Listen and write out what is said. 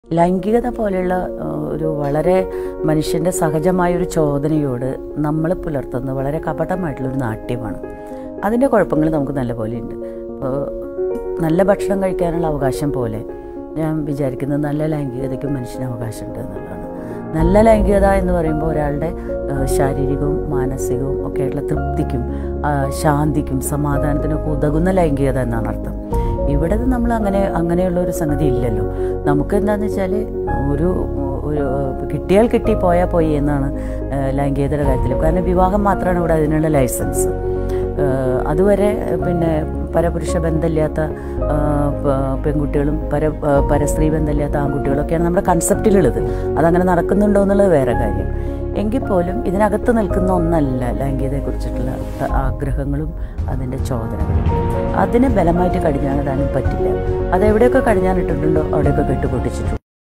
ലൈംഗികത പോലെയുള്ള ആ, ഒരു വളരെ മനുഷ്യൻ്റെ സഹജമായ ഒരു ചോദനയോട് നമ്മൾ പുലർത്തുന്ന വളരെ കപടമായിട്ടുള്ളൊരു നാട്യമാണ് അതിൻ്റെ കുഴപ്പങ്ങൾ നമുക്ക് നല്ല പോലെയുണ്ട് ഇപ്പോൾ നല്ല ഭക്ഷണം കഴിക്കാനുള്ള അവകാശം പോലെ ഞാൻ വിചാരിക്കുന്നത് നല്ല ലൈംഗികതയ്ക്കും മനുഷ്യന് അവകാശമുണ്ട് എന്നുള്ളതാണ് നല്ല ലൈംഗികത എന്ന് പറയുമ്പോൾ ഒരാളുടെ ആ, ശാരീരികവും മാനസികവും ഒക്കെ ആയിട്ടുള്ള തൃപ്തിക്കും ആ, ശാന്തിക്കും സമാധാനത്തിനൊക്കെ ഉതകുന്ന ലൈംഗികത എന്നാണ് അർത്ഥം ഇവിടെ നമ്മൾ അങ്ങനെ അങ്ങനെയുള്ള ഒരു സംഗതി ഇല്ലല്ലോ നമുക്ക് എന്താണെന്ന് വെച്ചാൽ ഒരു ഒരു കിട്ടിയാൽ കിട്ടി പോയാൽ പോയി എന്നാണ് ആ, ലൈംഗികതയുടെ കാര്യത്തിൽ കാരണം വിവാഹം മാത്രമാണ് ഇവിടെ അതിനുള്ള ലൈസൻസ് ആ, അതുവരെ പിന്നെ പരപുരുഷ ബന്ധമില്ലാത്ത ആ, പ- പെൺകുട്ടികളും പര ആ, പരസ്ത്രീ ബന്ധമില്ലാത്ത ആൺകുട്ടികളൊക്കെയാണ് നമ്മുടെ കൺസെപ്റ്റിലുള്ളത് അതങ്ങനെ നടക്കുന്നുണ്ടോ എന്നുള്ളത് വേറെ കാര്യം എങ്കിൽ പോലും ഇതിനകത്ത് നിൽക്കുന്ന ഒന്നല്ല ലൈംഗികതയെക്കുറിച്ചിട്ടുള്ള ത- ആഗ്രഹങ്ങളും അതിൻ്റെ ചോദനകളും അതിനെ ബലമായിട്ട് കടിഞ്ഞാണിടാനും പറ്റില്ല അതെവിടെയൊക്കെ കടിഞ്ഞാണിട്ടിട്ടുണ്ടോ അവിടെയൊക്കെ കെട്ടുപൊട്ടിച്ചിട്ടുണ്ട്